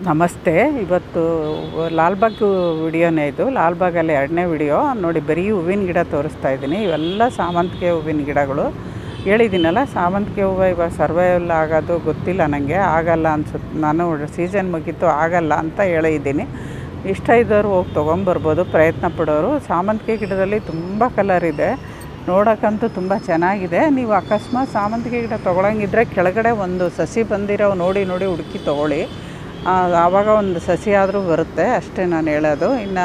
ನಮಸ್ತೆ ಇವತ್ತು ಲಾಲ್ಬಾಗ್ ವಿಡಿಯೋನೇ ಇದು ಲಾಲ್ಬಾಗಲ್ಲಿ ಎರಡನೇ ವಿಡಿಯೋ ನೋಡಿ ಬರೀ ಹೂವಿನ ಗಿಡ ತೋರಿಸ್ತಾ ಇದ್ದೀನಿ ಇವೆಲ್ಲ ಸಾಮಂತಿಗೆ ಹೂವಿನ ಗಿಡಗಳು ಹೇಳಿದ್ದೀನಲ್ಲ ಸಾಮಂತಿಗೆ ಹೂವು ಇವಾಗ ಸರ್ವೈವಲ್ ಆಗೋದು ಗೊತ್ತಿಲ್ಲ ನನಗೆ ಆಗಲ್ಲ ಅನ್ಸುತ್ತೆ ನಾನು ಸೀಸನ್ ಮುಗೀತು ಆಗಲ್ಲ ಅಂತ ಹೇಳಿದ್ದೀನಿ ಇಷ್ಟ ಇದ್ದವರು ಹೋಗಿ ತೊಗೊಂಬರ್ಬೋದು ಪ್ರಯತ್ನ ಪಡೋರು ಸಾಮಂತಿಗೆ ಗಿಡದಲ್ಲಿ ತುಂಬ ಕಲರ್ ಇದೆ ನೋಡೋಕ್ಕಂತೂ ತುಂಬ ಚೆನ್ನಾಗಿದೆ ನೀವು ಅಕಸ್ಮಾತ್ ಸಾಮಂತಿಗೆ ಗಿಡ ತೊಗೊಳಂಗಿದ್ರೆ ಕೆಳಗಡೆ ಒಂದು ಸಸಿ ಬಂದಿರೋ ನೋಡಿ ನೋಡಿ ಹುಡುಕಿ ತೊಗೊಳ್ಳಿ ಆ, ಆವಾಗ ಒಂದು ಸಸಿ ಆದರೂ ಬರುತ್ತೆ ಅಷ್ಟೇ ನಾನು ಹೇಳೋದು ಇನ್ನು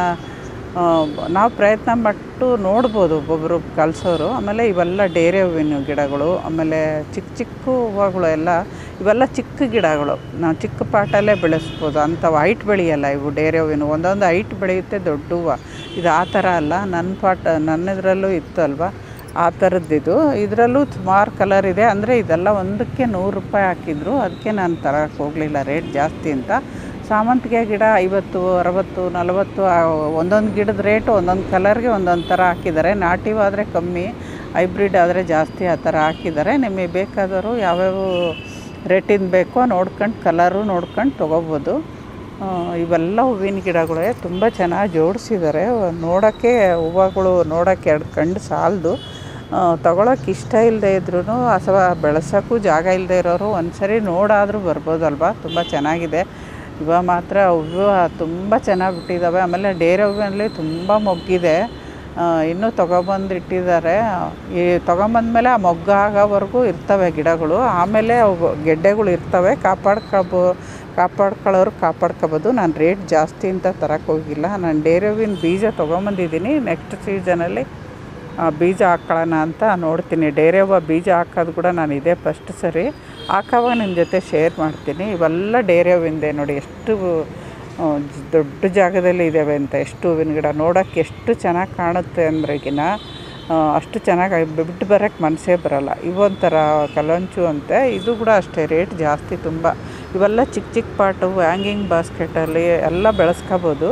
ನಾವು ಪ್ರಯತ್ನ ಪಟ್ಟು ನೋಡ್ಬೋದು ಒಬ್ಬೊಬ್ಬರು ಕಲಿಸೋರು ಆಮೇಲೆ ಇವೆಲ್ಲ ಡೇರೆ ಹೂವಿನ ಗಿಡಗಳು ಆಮೇಲೆ ಚಿಕ್ಕ ಚಿಕ್ಕ ಹೂವುಗಳು ಎಲ್ಲ ಇವೆಲ್ಲ ಚಿಕ್ಕ ಗಿಡಗಳು ನಾವು ಚಿಕ್ಕ ಪಾಟಲ್ಲೇ ಬೆಳೆಸ್ಬೋದು ಅಂಥವು ಹೈಟ್ ಬೆಳೆಯಲ್ಲ ಇವು ಡೇರೆ ಹೂವಿನ ಒಂದೊಂದು ಹೈಟ್ ಬೆಳೆಯುತ್ತೆ ದೊಡ್ಡ ಹೂವು ಇದು ಆ ಥರ ಅಲ್ಲ ನನ್ನ ಪಾಟ ನನ್ನದ್ರಲ್ಲೂ ಇತ್ತು ಅಲ್ವಾ ಆ ಥರದ್ದಿದು ಇದರಲ್ಲೂ ಸುಮಾರು ಕಲರ್ ಇದೆ ಅಂದರೆ ಇದೆಲ್ಲ ಒಂದಕ್ಕೆ ನೂರು ರೂಪಾಯಿ ಹಾಕಿದ್ರು ಅದಕ್ಕೆ ನಾನು ತರಕ್ಕೆ ಹೋಗಲಿಲ್ಲ ರೇಟ್ ಜಾಸ್ತಿ ಅಂತ ಸಾಮಂತಿಗೆ ಗಿಡ ಐವತ್ತು ಅರವತ್ತು ನಲವತ್ತು ಆ ಒಂದೊಂದು ಗಿಡದ ರೇಟು ಒಂದೊಂದು ಕಲರ್ಗೆ ಒಂದೊಂದು ಥರ ಹಾಕಿದ್ದಾರೆ ನಾಟಿವಾದರೆ ಕಮ್ಮಿ ಹೈಬ್ರಿಡ್ ಆದರೆ ಜಾಸ್ತಿ ಆ ಥರ ಹಾಕಿದ್ದಾರೆ ನಿಮಗೆ ಬೇಕಾದವರು ಯಾವ್ಯಾವ ರೇಟಿಂದ ಬೇಕೋ ನೋಡ್ಕೊಂಡು ಕಲರು ನೋಡ್ಕೊಂಡು ತೊಗೋಬೋದು ಆ, ಇವೆಲ್ಲ ಹೂವಿನ ಗಿಡಗಳೇ ತುಂಬ ಚೆನ್ನಾಗಿ ಜೋಡಿಸಿದ್ದಾರೆ ನೋಡೋಕ್ಕೆ ಹೂವುಗಳು ನೋಡೋಕ್ಕೆ ಎರಡು ಕಣ್ಣು ಸಾಲದು ತೊಗೊಳಕ್ಕೆ ಇಷ್ಟ ಇಲ್ಲದೆ ಇದ್ರೂ ಅಥವಾ ಬೆಳೆಸೋಕ್ಕೂ ಜಾಗ ಇಲ್ಲದೆ ಇರೋರು ಒಂದ್ಸರಿ ನೋಡಾದರೂ ಬರ್ಬೋದಲ್ವಾ ತುಂಬ ಚೆನ್ನಾಗಿದೆ ಇವಾಗ ಮಾತ್ರ ಹೂವು ತುಂಬ ಚೆನ್ನಾಗಿ ಬಿಟ್ಟಿದ್ದಾವೆ ಆಮೇಲೆ ಡೇರೆ ಹೂವಿನಲ್ಲಿ ತುಂಬ ಮೊಗ್ಗಿದೆ ಆ, ಇನ್ನೂ ತೊಗೊಬಂದು ಇಟ್ಟಿದ್ದಾರೆ ಈ ತೊಗೊಂಬಂದ್ಮೇಲೆ ಆ ಮೊಗ್ಗು ಆಗೋವರೆಗೂ ಇರ್ತವೆ ಗಿಡಗಳು ಆಮೇಲೆ ಅವು ಗೆಡ್ಡೆಗಳು ಇರ್ತವೆ ಕಾಪಾಡ್ಕೊಬೋ ಕಾಪಾಡ್ಕೊಳ್ಳೋರು ಕಾಪಾಡ್ಕೊಬೋದು ನಾನು ರೇಟ್ ಜಾಸ್ತಿ ಅಂತ ತರಕ್ಕೆ ಹೋಗಿಲ್ಲ ನಾನು ಡೇರೆ ಹೂವಿನ ಬೀಜ ತೊಗೊಂಬಂದಿದ್ದೀನಿ ನೆಕ್ಸ್ಟ್ ಸೀಸನಲ್ಲಿ ಬೀಜ ಹಾಕ್ಕೊಳ್ಳೋಣ ಅಂತ ನೋಡ್ತೀನಿ ಡೇರೆ ಹೂವು ಬೀಜ ಹಾಕೋದು ಕೂಡ ನಾನು ಇದೇ ಫಸ್ಟ್ ಸರಿ ಹಾಕೋವಾಗ ನಿಮ್ಮ ಜೊತೆ ಶೇರ್ ಮಾಡ್ತೀನಿ ಇವೆಲ್ಲ ಡೇರೆ ಹೂವಿಂದೆ ನೋಡಿ ಎಷ್ಟು ಆ, ಜ್- ದೊಡ್ಡ ಜಾಗದಲ್ಲಿ ಇದ್ದಾವೆ ಅಂತ ಎಷ್ಟು ಹೂವಿನ ಗಿಡ ನೋಡೋಕ್ಕೆ ಎಷ್ಟು ಚೆನ್ನಾಗಿ ಕಾಣುತ್ತೆ ಅಂದ್ರೆಗಿನ ಆ, ಅಷ್ಟು ಚೆನ್ನಾಗಿ ಬಿಟ್ಟು ಬರೋಕ್ಕೆ ಮನಸ್ಸೇ ಬರಲ್ಲ ಇವೊಂಥರ ಕಲಂಚು ಅಂತೆ ಇದು ಕೂಡ ಅಷ್ಟೇ ರೇಟ್ ಜಾಸ್ತಿ ತುಂಬ ಇವೆಲ್ಲ ಚಿಕ್ಕ ಚಿಕ್ಕ ಪಾಟು ಹ್ಯಾಂಗಿಂಗ್ ಬಾಸ್ಕೆಟಲ್ಲಿ ಎಲ್ಲ ಬೆಳೆಸ್ಕೋಬೋದು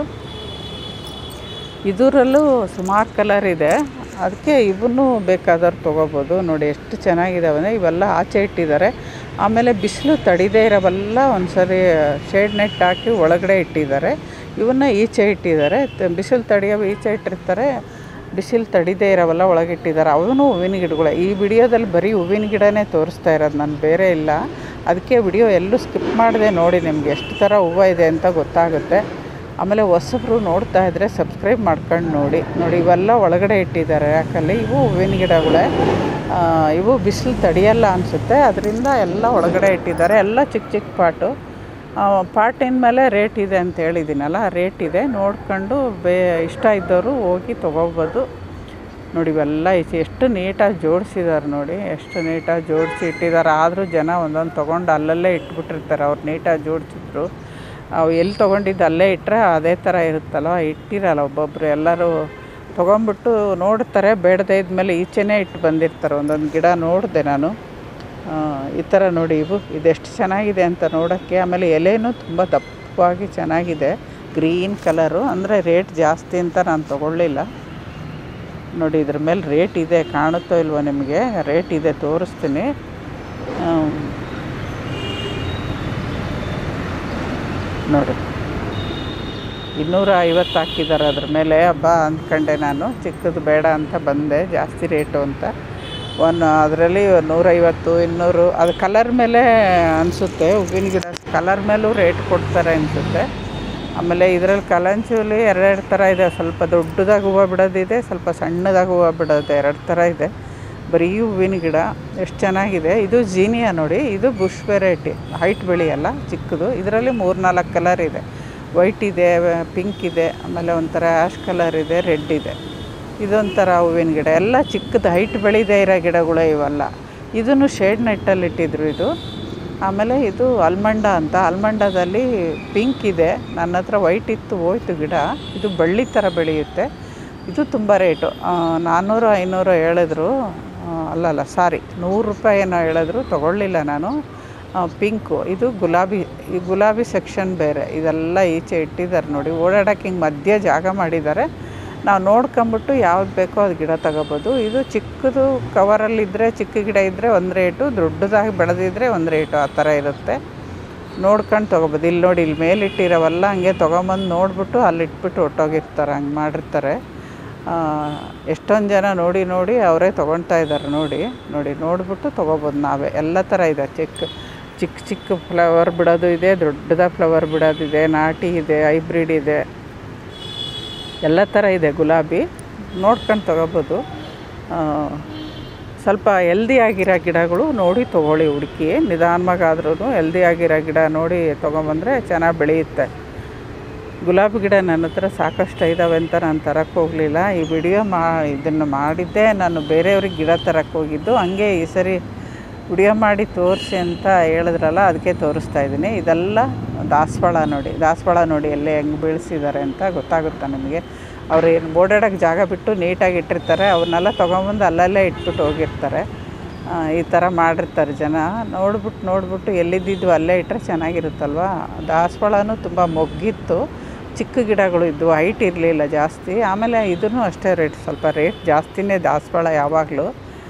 ಇದರಲ್ಲೂ ಸುಮಾರು ಕಲರ್ ಇದೆ ಅದಕ್ಕೆ ಇವನ್ನೂ ಬೇಕಾದವ್ರು ತೊಗೋಬೋದು ನೋಡಿ ಎಷ್ಟು ಚೆನ್ನಾಗಿದ್ದಾವೆ ಅಂದರೆ ಇವೆಲ್ಲ ಆಚೆ ಇಟ್ಟಿದ್ದಾರೆ ಆಮೇಲೆ ಬಿಸಿಲು ತಡಿದೇ ಇರೋವೆಲ್ಲ ಒಂದು ಸರಿ ಶೇಡ್ ನೆಟ್ ಹಾಕಿ ಒಳಗಡೆ ಇಟ್ಟಿದ್ದಾರೆ ಇವನ್ನ ಈಚೆ ಇಟ್ಟಿದ್ದಾರೆ ತ- ಬಿಸಿಲು ತಡೆಯೋ ಈಚೆ ಇಟ್ಟಿರ್ತಾರೆ ಬಿಸಿಲು ತಡಿದೇ ಇರೋವೆಲ್ಲ ಒಳಗೆ ಇಟ್ಟಿದ್ದಾರೆ ಅವನು ಹೂವಿನ ಗಿಡಗಳೇ ಈ ವಿಡಿಯೋದಲ್ಲಿ ಬರೀ ಹೂವಿನ ಗಿಡನೇ ತೋರಿಸ್ತಾ ಇರೋದು ನಾನು ಬೇರೆ ಇಲ್ಲ ಅದಕ್ಕೆ ವಿಡಿಯೋ ಎಲ್ಲೂ ಸ್ಕಿಪ್ ಮಾಡಿದೆ ನೋಡಿ ನಿಮ್ಗೆ ಎಷ್ಟು ಥರ ಹೂವು ಇದೆ ಅಂತ ಗೊತ್ತಾಗುತ್ತೆ ಆಮೇಲೆ ಹೊಸಬ್ರು ನೋಡ್ತಾ ಇದ್ದರೆ ಸಬ್ಸ್ಕ್ರೈಬ್ ಮಾಡ್ಕೊಂಡು ನೋಡಿ ನೋಡಿ ಇವೆಲ್ಲ ಒಳಗಡೆ ಇಟ್ಟಿದ್ದಾರೆ ಯಾಕಲ್ಲಿ ಇವು ಹೂವಿನ ಗಿಡಗಳೇ ಆ, ಇವು ಬಿಸಿಲು ತಡೆಯಲ್ಲ ಅನಿಸುತ್ತೆ ಅದರಿಂದ ಎಲ್ಲ ಒಳಗಡೆ ಇಟ್ಟಿದ್ದಾರೆ ಎಲ್ಲ ಚಿಕ್ಕ ಚಿಕ್ಕ ಪಾಟು ಪಾಟಿನ ಮೇಲೆ ರೇಟ್ ಇದೆ ಅಂತ ಹೇಳಿದ್ದೀನಲ್ಲ ರೇಟ್ ಇದೆ ನೋಡ್ಕೊಂಡು ಬೇ ಇಷ್ಟ ಇದ್ದವರು ಹೋಗಿ ತೊಗೋಬೋದು ನೋಡಿ ಇವೆಲ್ಲ ಈಚೆ ಎಷ್ಟು ನೀಟಾಗಿ ಜೋಡಿಸಿದ್ದಾರೆ ನೋಡಿ ಎಷ್ಟು ನೀಟಾಗಿ ಜೋಡಿಸಿ ಇಟ್ಟಿದ್ದಾರೆ ಆದರೂ ಜನ ಒಂದೊಂದು ತೊಗೊಂಡು ಅಲ್ಲಲ್ಲೇ ಇಟ್ಬಿಟ್ಟಿರ್ತಾರೆ ಅವ್ರು ನೀಟಾಗಿ ಜೋಡಿಸಿದ್ರು ಅವು ಎಲ್ಲಿ ತೊಗೊಂಡಿದ್ದು ಅಲ್ಲೇ ಇಟ್ಟರೆ ಅದೇ ಥರ ಇರುತ್ತಲ್ವ ಇಟ್ಟಿರಲ್ಲ ಒಬ್ಬೊಬ್ಬರು ಎಲ್ಲರೂ ತೊಗೊಂಬಿಟ್ಟು ನೋಡ್ತಾರೆ ಬೇಡದೇ ಇದ್ಮೇಲೆ ಈಚೆನೇ ಇಟ್ಟು ಬಂದಿರ್ತಾರೆ ಒಂದೊಂದು ಗಿಡ ನೋಡಿದೆ ನಾನು ಆ, ಈ ಥರ ನೋಡಿ ಇವು ಇದೆಷ್ಟು ಚೆನ್ನಾಗಿದೆ ಅಂತ ನೋಡೋಕ್ಕೆ ಆಮೇಲೆ ಎಲೆನೂ ತುಂಬ ದಪ್ಪವಾಗಿ ಚೆನ್ನಾಗಿದೆ ಗ್ರೀನ್ ಕಲರು ಅಂದರೆ ರೇಟ್ ಜಾಸ್ತಿ ಅಂತ ನಾನು ತೊಗೊಳ್ಳಿಲ್ಲ ನೋಡಿ ಇದ್ರ ಮೇಲೆ ರೇಟ್ ಇದೆ ಕಾಣುತ್ತೋ ಇಲ್ವೋ ನಿಮಗೆ ರೇಟ್ ಇದೆ ತೋರಿಸ್ತೀನಿ ಆಮ್, ನೋಡಿ ಇನ್ನೂರ ಐವತ್ತು ಹಾಕಿದ್ದಾರೆ ಅದ್ರ ಮೇಲೆ ಹಬ್ಬ ಅಂದ್ಕೊಂಡೆ ನಾನು ಚಿಕ್ಕದು ಬೇಡ ಅಂತ ಬಂದೆ ಜಾಸ್ತಿ ರೇಟು ಅಂತ ಒನ್ ಅದರಲ್ಲಿ ನೂರೈವತ್ತು ಇನ್ನೂರು ಅದು ಕಲರ್ ಮೇಲೆ ಅನಿಸುತ್ತೆ ಹೂವಿನ ಗಿಡ ಕಲರ್ ಮೇಲೂ ರೇಟ್ ಕೊಡ್ತಾರೆ ಅನಿಸುತ್ತೆ ಆಮೇಲೆ ಇದರಲ್ಲಿ ಕಲಂಚುಲಿ ಎರಡೆರಡು ಥರ ಇದೆ ಸ್ವಲ್ಪ ದೊಡ್ಡದಾಗಿ ಹೂವು ಬಿಡೋದಿದೆ ಸ್ವಲ್ಪ ಸಣ್ಣದಾಗಿ ಹೂವು ಬಿಡೋದು ಎರಡು ಥರ ಇದೆ ಬರೀ ಹೂವಿನ ಗಿಡ ಎಷ್ಟು ಚೆನ್ನಾಗಿದೆ ಇದು ಜೀನಿಯಾ ನೋಡಿ ಇದು ಬುಷ್ ವೆರೈಟಿ ಹೈಟ್ ಬೆಳೆಯಲ್ಲ ಚಿಕ್ಕದು ಇದರಲ್ಲಿ ಮೂರು ನಾಲ್ಕು ಕಲರ್ ಇದೆ ವೈಟ್ ಇದೆ ಪಿಂಕ್ ಇದೆ ಆಮೇಲೆ ಒಂಥರ ಆ್ಯಶ್ ಕಲರ್ ಇದೆ ರೆಡ್ ಇದೆ ಇದೊಂಥರ ಹೂವಿನ ಗಿಡ ಎಲ್ಲ ಚಿಕ್ಕದು ಹೈಟ್ ಬೆಳೆದೇ ಇರೋ ಗಿಡಗಳೇ ಇವೆಲ್ಲ ಇದನ್ನು ಶೇಡ್ ನೆಟ್ಟಲ್ಲಿ ಇಟ್ಟಿದ್ರು ಇದು ಆಮೇಲೆ ಇದು ಅಲ್ಮಂಡ ಅಂತ ಅಲ್ಮಂಡದಲ್ಲಿ ಪಿಂಕ್ ಇದೆ ನನ್ನ ಹತ್ರ ವೈಟ್ ಇತ್ತು ಹೋಯ್ತು ಗಿಡ ಇದು ಬಳ್ಳಿ ಥರ ಬೆಳೆಯುತ್ತೆ ಇದು ತುಂಬ ರೇಟು ಆ, ನಾನ್ನೂರು ಐನೂರು ಹೇಳಿದ್ರು ಆ, ಅಲ್ಲಲ್ಲ ಸಾರಿ ನೂರು ರೂಪಾಯಿ ಏನೋ ಹೇಳಿದ್ರು ತೊಗೊಳ್ಳಿಲ್ಲ ನಾನು ಆ, ಪಿಂಕು ಇದು ಗುಲಾಬಿ ಈ ಗುಲಾಬಿ ಸೆಕ್ಷನ್ ಬೇರೆ ಇದೆಲ್ಲ ಈಚೆ ಇಟ್ಟಿದ್ದಾರೆ ನೋಡಿ ಓಡಾಡೋಕ್ಕೆ ಹಿಂಗೆ ಮಧ್ಯೆ ಜಾಗ ಮಾಡಿದ್ದಾರೆ ನಾವು ನೋಡ್ಕೊಂಬಿಟ್ಟು ಯಾವ್ದು ಬೇಕೋ ಅದು ಗಿಡ ತಗೋಬೋದು ಇದು ಚಿಕ್ಕದು ಕವರಲ್ಲಿದ್ದರೆ ಚಿಕ್ಕ ಗಿಡ ಇದ್ದರೆ ಒಂದು ರೇಟು ದೊಡ್ಡದಾಗಿ ಬೆಳೆದಿದ್ರೆ ಒಂದು ರೇಟು ಆ ಥರ ಇರುತ್ತೆ ನೋಡ್ಕೊಂಡು ತೊಗೋಬೋದು ಇಲ್ಲಿ ನೋಡಿ ಇಲ್ಲಿ ಮೇಲಿಟ್ಟಿರೋವಲ್ಲ ಹಂಗೆ ತೊಗೊಂಬಂದು ನೋಡಿಬಿಟ್ಟು ಅಲ್ಲಿ ಇಟ್ಬಿಟ್ಟು ಹೊಟ್ಟೋಗಿರ್ತಾರೆ ಹಂಗೆ ಮಾಡಿರ್ತಾರೆ ಆ, ಎಷ್ಟೊಂದು ಜನ ನೋಡಿ ನೋಡಿ ಅವರೇ ತೊಗೊಳ್ತಾ ಇದ್ದಾರೆ ನೋಡಿ ನೋಡಿ ನೋಡಿಬಿಟ್ಟು ತೊಗೋಬೋದು ನಾವೇ ಎಲ್ಲ ಥರ ಇದೆ ಚಿಕ್ಕ ಚಿಕ್ಕ ಚಿಕ್ಕ ಫ್ಲವರ್ ಬಿಡೋದು ಇದೆ ದೊಡ್ಡದ ಫ್ಲವರ್ ಬಿಡೋದಿದೆ ನಾಟಿ ಇದೆ ಹೈಬ್ರಿಡ್ ಇದೆ ಎಲ್ಲ ಥರ ಇದೆ ಗುಲಾಬಿ ನೋಡ್ಕೊಂಡು ತೊಗೋಬೋದು ಆ, ಸ್ವಲ್ಪ ಹೆಲ್ದಿ ಆಗಿರೋ ಗಿಡಗಳು ನೋಡಿ ತೊಗೊಳ್ಳಿ ಹುಡುಕಿ ನಿಧಾನವಾಗಾದ್ರೂ ಹೆಲ್ದಿ ಆಗಿರೋ ಗಿಡ ನೋಡಿ ತೊಗೊಂಬಂದರೆ ಚೆನ್ನಾಗಿ ಬೆಳೆಯುತ್ತೆ ಗುಲಾಬಿ ಗಿಡ ನನ್ನ ಹತ್ರ ಸಾಕಷ್ಟು ಇದ್ದಾವೆ ಅಂತ ನಾನು ತರಕ್ಕೆ ಹೋಗಲಿಲ್ಲ ಈ ವಿಡಿಯೋ ಮಾ ಇದನ್ನು ಮಾಡಿದ್ದೆ ನಾನು ಬೇರೆಯವ್ರಿಗೆ ಗಿಡ ತರಕ್ಕೆ ಹೋಗಿದ್ದು ಹಂಗೆ ಈ ಸರಿ ವಿಡಿಯೋ ಮಾಡಿ ತೋರಿಸಿ ಅಂತ ಹೇಳಿದ್ರಲ್ಲ ಅದಕ್ಕೆ ತೋರಿಸ್ತಾ ಇದ್ದೀನಿ ಇದೆಲ್ಲ ದಾಸವಾಳ ನೋಡಿ ದಾಸವಾಳ ನೋಡಿ ಎಲ್ಲೇ ಹೆಂಗೆ ಬೀಳಿಸಿದ್ದಾರೆ ಅಂತ ಗೊತ್ತಾಗುತ್ತೆ ನಿಮಗೆ ಅವ್ರು ಏನು ಓಡಾಡೋಕ್ಕೆ ಜಾಗ ಬಿಟ್ಟು ನೀಟಾಗಿ ಇಟ್ಟಿರ್ತಾರೆ ಅವನ್ನೆಲ್ಲ ತೊಗೊಂಬಂದು ಅಲ್ಲಲ್ಲೇ ಇಟ್ಬಿಟ್ಟು ಹೋಗಿರ್ತಾರೆ ಆ, ಈ ಥರ ಮಾಡಿರ್ತಾರೆ ಜನ ನೋಡ್ಬಿಟ್ಟು ನೋಡ್ಬಿಟ್ಟು ಎಲ್ಲಿದ್ದಿದ್ದು ಅಲ್ಲೇ ಇಟ್ಟರೆ ಚೆನ್ನಾಗಿರುತ್ತಲ್ವ ದಾಸವಾಳನೂ ತುಂಬ ಮೊಗ್ಗಿತ್ತು ಚಿಕ್ಕ ಗಿಡಗಳು ಇದ್ದವು ಹೈಟ್ ಇರಲಿಲ್ಲ ಜಾಸ್ತಿ ಆಮೇಲೆ ಇದೂ ಅಷ್ಟೇ ರೇಟ್ ಸ್ವಲ್ಪ ರೇಟ್ ಜಾಸ್ತಿನೇ ದಾಸವಾಳ ಯಾವಾಗಲೂ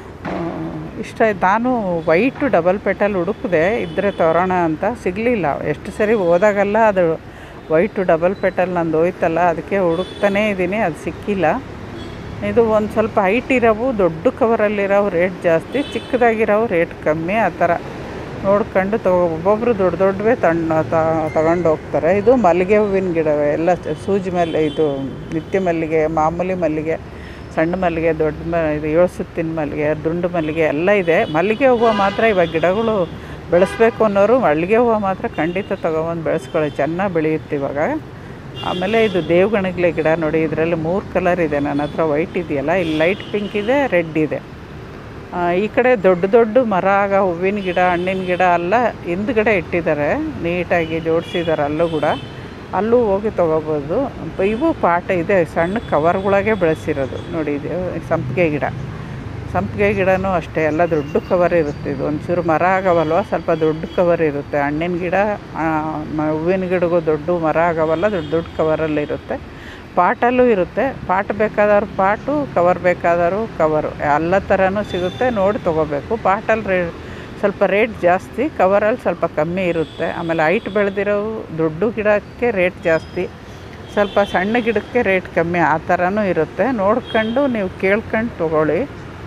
ಇಷ್ಟ ಆಯ್ತು ನಾನು ವೈಟು ಡಬಲ್ ಪೆಟಲ್ ಹುಡುಕಿದೆ ಇದ್ದರೆ ತರೋಣ ಅಂತ ಸಿಗಲಿಲ್ಲ ಎಷ್ಟು ಸರಿ ಹೋದಾಗೆಲ್ಲ ಅದು ವೈಟು ಡಬಲ್ ಪೆಟಲ್ ನಂದು ಹೋಯ್ತಲ್ಲ ಅದಕ್ಕೆ ಹುಡುಕ್ತಾನೇ ಇದ್ದೀನಿ ಅದು ಸಿಕ್ಕಿಲ್ಲ ಇದು ಒಂದು ಸ್ವಲ್ಪ ಹೈಟ್ ಇರೋವು ದೊಡ್ಡ ಕವರಲ್ಲಿರೋವು ರೇಟ್ ಜಾಸ್ತಿ ಚಿಕ್ಕದಾಗಿರೋವು ರೇಟ್ ಕಮ್ಮಿ ಆ ಥರ ನೋಡ್ಕೊಂಡು ತಗೋ ಒಬ್ಬೊಬ್ಬರು ದೊಡ್ಡ ದೊಡ್ಡವೇ ತಣ್ಣ ತಗೊಂಡು ಹೋಗ್ತಾರೆ ಇದು ಮಲ್ಲಿಗೆ ಹೂವಿನ ಗಿಡವೇ ಎಲ್ಲ ಸೂಜಿ ಮಲ್ಲಿ ಇದು ನಿತ್ಯ ಮಲ್ಲಿಗೆ ಮಾಮೂಲಿ ಮಲ್ಲಿಗೆ ಸಣ್ಣ ಮಲ್ಲಿಗೆ ದೊಡ್ಡ ಮ ಇದು ಏಳು ಸುತ್ತಿನ ಮಲ್ಲಿಗೆ ದುಂಡು ಮಲ್ಲಿಗೆ ಎಲ್ಲ ಇದೆ ಮಲ್ಲಿಗೆ ಹೂವು ಮಾತ್ರ ಇವಾಗ ಗಿಡಗಳು ಬೆಳೆಸ್ಬೇಕು ಅನ್ನೋರು ಮಲ್ಲಿಗೆ ಹೂವು ಮಾತ್ರ ಖಂಡಿತ ತೊಗೊಬಂದು ಬೆಳೆಸ್ಕೊಳ್ಳಿ ಚೆನ್ನಾಗಿ ಬೆಳೆಯುತ್ತೆ ಇವಾಗ ಆಮೇಲೆ ಇದು ದೇವಗಣಗ್ಲೆ ಗಿಡ ನೋಡಿ ಇದರಲ್ಲಿ ಮೂರು ಕಲರ್ ಇದೆ ನನ್ನ ಹತ್ರ ವೈಟ್ ಇದೆಯಲ್ಲ ಇಲ್ಲಿ ಲೈಟ್ ಪಿಂಕ್ ಇದೆ ರೆಡ್ ಇದೆ ಆ, ಈ ಕಡೆ ದೊಡ್ಡ ದೊಡ್ಡ ಮರ ಆಗ ಹೂವಿನ ಗಿಡ ಹಣ್ಣಿನ ಗಿಡ ಎಲ್ಲ ಹಿಂದ್ಗಡೆ ಇಟ್ಟಿದ್ದಾರೆ ನೀಟಾಗಿ ಜೋಡಿಸಿದ್ದಾರೆ ಅಲ್ಲೂ ಕೂಡ ಅಲ್ಲೂ ಹೋಗಿ ತೊಗೋಬೋದು ಇವು ಪಾಟ ಇದೆ ಸಣ್ಣ ಕವರ್ಗಳಾಗೆ ಬೆಳೆಸಿರೋದು ನೋಡಿ ಇದು ಸಂಪಿಗೆ ಗಿಡ ಸಂಪಿಗೆ ಗಿಡನೂ ಅಷ್ಟೇ ಎಲ್ಲ ದೊಡ್ಡ ಕವರ್ ಇರುತ್ತೆ ಇದು ಒಂಚೂರು ಮರ ಆಗವಲ್ವ ಸ್ವಲ್ಪ ದೊಡ್ಡ ಕವರ್ ಇರುತ್ತೆ ಹಣ್ಣಿನ ಗಿಡ ಆ, ಮ- ಹೂವಿನ ಗಿಡಗೂ ದೊಡ್ಡ ಮರ ಆಗವಲ್ಲ ದೊಡ್ಡ ದೊಡ್ಡ ಕವರಲ್ಲಿ ಇರುತ್ತೆ ಪಾಟಲ್ಲೂ ಇರುತ್ತೆ ಪಾಟ್ ಬೇಕಾದವ್ರು ಪಾಟು ಕವರ್ ಬೇಕಾದವರು ಕವರು ಎಲ್ಲ ಥರನೂ ಸಿಗುತ್ತೆ ನೋಡಿ ತೊಗೋಬೇಕು ಪಾಟಲ್ಲಿ ರೇ ಸ್ವಲ್ಪ ರೇಟ್ ಜಾಸ್ತಿ ಕವರಲ್ಲಿ ಸ್ವಲ್ಪ ಕಮ್ಮಿ ಇರುತ್ತೆ ಆಮೇಲೆ ಹೈಟ್ ಬೆಳೆದಿರೋವು ದೊಡ್ಡ ಗಿಡಕ್ಕೆ ರೇಟ್ ಜಾಸ್ತಿ ಸ್ವಲ್ಪ ಸಣ್ಣ ಗಿಡಕ್ಕೆ ರೇಟ್ ಕಮ್ಮಿ ಆ ಥರನೂ ಇರುತ್ತೆ ನೋಡ್ಕೊಂಡು ನೀವು ಕೇಳ್ಕೊಂಡು ತೊಗೊಳ್ಳಿ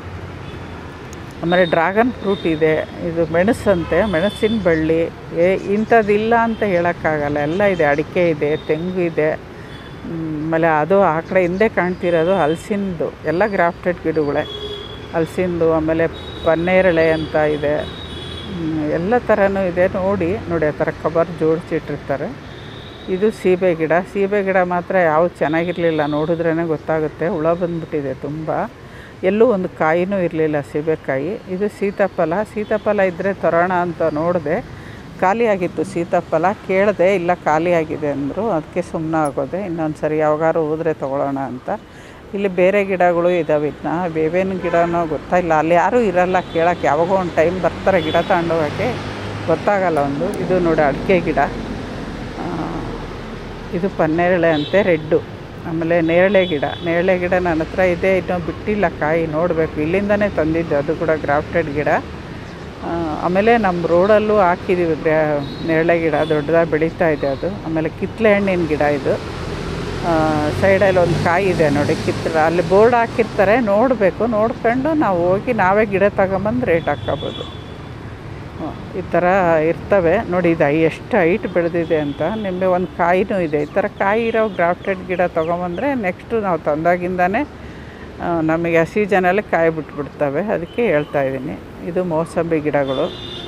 ಆಮೇಲೆ ಡ್ರ್ಯಾಗನ್ ಫ್ರೂಟ್ ಇದೆ ಇದು ಮೆಣಸಂತೆ ಮೆಣಸಿನ ಬಳ್ಳಿ ಏ ಇಂಥದ್ದಿಲ್ಲ ಅಂತ ಹೇಳೋಕ್ಕಾಗಲ್ಲ ಎಲ್ಲ ಇದೆ ಅಡಿಕೆ ಇದೆ ತೆಂಗು ಇದೆ ಮ್, ಆಮೇಲೆ ಅದು ಆ ಕಡೆ ಹಿಂದೆ ಕಾಣ್ತಿರೋದು ಹಲಸಿಂದು ಎಲ್ಲ ಗ್ರಾಫ್ಟೆಡ್ ಗಿಡಗಳೇ ಹಲಸಿಂದು ಆಮೇಲೆ ಪನ್ನೇರಳೆ ಅಂತ ಇದೆ ಮ್, ಎಲ್ಲ ಥರನೂ ಇದೆ ನೋಡಿ ನೋಡಿ ಆ ಥರ ಕವರ್ ಜೋಡಿಸಿಟ್ಟಿರ್ತಾರೆ ಇದು ಸೀಬೆ ಗಿಡ ಸೀಬೆ ಗಿಡ ಮಾತ್ರ ಯಾವುದು ಚೆನ್ನಾಗಿರಲಿಲ್ಲ ನೋಡಿದ್ರೇ ಗೊತ್ತಾಗುತ್ತೆ ಹುಳ ಬಂದ್ಬಿಟ್ಟಿದೆ ತುಂಬ ಎಲ್ಲೂ ಒಂದು ಕಾಯಿನೂ ಇರಲಿಲ್ಲ ಸೀಬೆಕಾಯಿ ಇದು ಸೀತಾಫಲ ಸೀತಾಫಲ ಇದ್ದರೆ ತರೋಣ ಅಂತ ನೋಡಿದೆ ಖಾಲಿಯಾಗಿತ್ತು ಸೀತಾಫಲ ಕೇಳಿದೆ ಇಲ್ಲ ಖಾಲಿಯಾಗಿದೆ ಅಂದರು ಅದಕ್ಕೆ ಸುಮ್ಮನೆ ಆಗೋದೆ ಇನ್ನೊಂದು ಸರಿ ಯಾವಾಗಾರು ಹೋದರೆ ತೊಗೊಳ್ಳೋಣ ಅಂತ ಇಲ್ಲಿ ಬೇರೆ ಗಿಡಗಳು ಇದ್ದಾವೆ ಇದನ್ನ ಬೇವೇನು ಗಿಡನೋ ಗೊತ್ತಾಯಿಲ್ಲ ಅಲ್ಲಿ ಯಾರೂ ಇರಲ್ಲ ಕೇಳೋಕ್ಕೆ ಯಾವಾಗೋ ಒಂದು ಟೈಮ್ ಬರ್ತಾರೆ ಗಿಡ ತಗೊಂಡೋಗೋಕ್ಕೆ ಗೊತ್ತಾಗಲ್ಲ ಒಂದು ಇದು ನೋಡಿ ಅಡಿಕೆ ಗಿಡ ಆ, ಇದು ಪನ್ನೇರಳೆ ಅಂತೆ ರೆಡ್ಡು ಆಮೇಲೆ ನೇರಳೆ ಗಿಡ ನೇರಳೆ ಗಿಡ ನನ್ನ ಹತ್ರ ಇದೆ ಇನ್ನೂ ಬಿಟ್ಟಿಲ್ಲ ಕಾಯಿ ನೋಡಬೇಕು ಇಲ್ಲಿಂದನೇ ತಂದಿದ್ದು ಅದು ಕೂಡ ಗ್ರಾಫ್ಟೆಡ್ ಗಿಡ ಆ, ಆಮೇಲೆ ನಮ್ಮ ರೋಡಲ್ಲೂ ಹಾಕಿದ್ದೀವಿ ಗ್ರಾ ನೇರಳೆ ಗಿಡ ದೊಡ್ಡದಾಗಿ ಬೆಳೀತಾ ಇದೆ ಅದು ಆಮೇಲೆ ಕಿತ್ತಳೆ ಹಣ್ಣಿನ ಗಿಡ ಇದು ಸೈಡಲ್ಲಿ ಒಂದು ಕಾಯಿ ಇದೆ ನೋಡಿ ಕಿತ್ತಲ ಅಲ್ಲಿ ಬೋರ್ಡ್ ಹಾಕಿರ್ತಾರೆ ನೋಡಬೇಕು ನೋಡ್ಕೊಂಡು ನಾವು ಹೋಗಿ ನಾವೇ ಗಿಡ ತಗೊಂಬಂದು ರೇಟ್ ಹಾಕ್ಕೋಬೋದು ಹ, ಈ ಥರ ಇರ್ತವೆ ನೋಡಿ ಇದು ಎಷ್ಟು ಹೈಟ್ ಬೆಳೆದಿದೆ ಅಂತ ನಿಮಗೆ ಒಂದು ಕಾಯಿನೂ ಇದೆ ಈ ಥರ ಕಾಯಿ ಇರೋ ಗ್ರಾಫ್ಟೆಡ್ ಗಿಡ ತೊಗೊಂಬಂದರೆ ನೆಕ್ಸ್ಟು ನಾವು ತಂದಾಗಿಂದನೇ ಆ, ನಮಗೆ ಆ ಸೀಸನಲ್ಲಿ ಕಾಯಿ ಬಿಟ್ಬಿಡ್ತವೆ ಅದಕ್ಕೆ ಹೇಳ್ತಾ ಇದ್ದೀನಿ ಇದು ಮೋಸಂಬಿ ಗಿಡಗಳು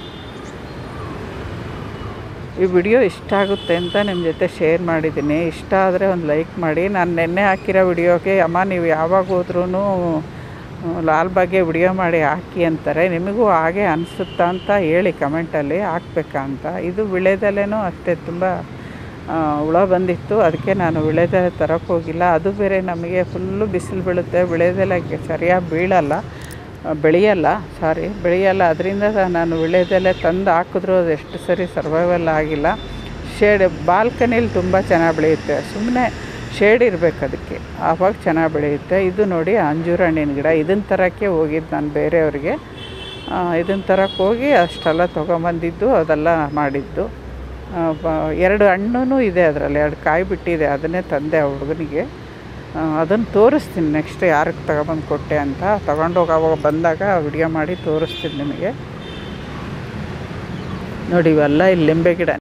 ಈ ವಿಡಿಯೋ ಇಷ್ಟ ಆಗುತ್ತೆ ಅಂತ ನಿಮ್ಮ ಜೊತೆ ಶೇರ್ ಮಾಡಿದ್ದೀನಿ ಇಷ್ಟ ಆದರೆ ಒಂದು ಲೈಕ್ ಮಾಡಿ ನಾನು ನೆನ್ನೆ ಹಾಕಿರೋ ವಿಡಿಯೋಗೆ ಅಮ್ಮ ನೀವು ಯಾವಾಗ ಹೋದ್ರೂ ಲಾಲ್ಬಾಗ್ಗೆ ವಿಡಿಯೋ ಮಾಡಿ ಹಾಕಿ ಅಂತಾರೆ ನಿಮಗೂ ಹಾಗೆ ಅನಿಸುತ್ತಾ ಅಂತ ಹೇಳಿ ಕಮೆಂಟಲ್ಲಿ ಹಾಕ್ಬೇಕಾ ಅಂತ ಇದು ವಿಳೆದೆಲೆನೂ ಅಷ್ಟೇ ತುಂಬ ಆ, ಹುಳ ಬಂದಿತ್ತು ಅದಕ್ಕೆ ನಾನು ವಿಳೆದೆಲೆ ತರೋಕ್ಕೆ ಹೋಗಿಲ್ಲ ಅದು ಬೇರೆ ನಮಗೆ ಫುಲ್ಲು ಬಿಸಿಲು ಬೀಳುತ್ತೆ ವಿಳೆದೆಲೆಗೆ ಸರಿಯಾಗಿ ಬೀಳಲ್ಲ ಆ, ಬೆಳೆಯಲ್ಲ ಸಾರಿ ಬೆಳೆಯಲ್ಲ ಅದರಿಂದ ನಾನು ವಿಳೆದೆಲೆ ತಂದು ಹಾಕಿದ್ರು ಅದು ಎಷ್ಟು ಸರಿ ಸರ್ವೈವಲ್ ಆಗಿಲ್ಲ ಶೇಡ್ ಬಾಲ್ಕನಿಲಿ ತುಂಬ ಚೆನ್ನಾಗಿ ಬೆಳೆಯುತ್ತೆ ಸುಮ್ಮನೆ ಶೇಡ್ ಇರಬೇಕು ಅದಕ್ಕೆ ಆವಾಗ ಚೆನ್ನಾಗಿ ಬೆಳೆಯುತ್ತೆ ಇದು ನೋಡಿ ಅಂಜೂರ ಹಣ್ಣಿನ ಗಿಡ ಇದನ್ನ ತರೋಕ್ಕೆ ಹೋಗಿದ್ದು ನಾನು ಬೇರೆಯವ್ರಿಗೆ ಇದನ್ನ ತರಕ್ಕೆ ಹೋಗಿ ಅಷ್ಟೆಲ್ಲ ತೊಗೊಂಬಂದಿದ್ದು ಅದೆಲ್ಲ ಮಾಡಿದ್ದು ಆ, ಬ- ಎರಡು ಹಣ್ಣು ಇದೆ ಅದರಲ್ಲಿ ಎರಡು ಕಾಯಿ ಬಿಟ್ಟಿದೆ ಅದನ್ನೇ ತಂದೆ ಆ ಹುಡುಗನಿಗೆ ಅದನ್ನು ತೋರಿಸ್ತೀನಿ ನೆಕ್ಸ್ಟ್ ಯಾರಿಗೆ ತಗೊಬಂದು ಕೊಟ್ಟೆ ಅಂತ ತಗೊಂಡೋಗಿ ಅವಾಗ ಬಂದಾಗ ವಿಡಿಯೋ ಮಾಡಿ ತೋರಿಸ್ತೀನಿ ನಿಮಗೆ ನೋಡಿ ಇವೆಲ್ಲ ಇಲ್ಲಿ ಲಿಂಬೆ ಗಿಡ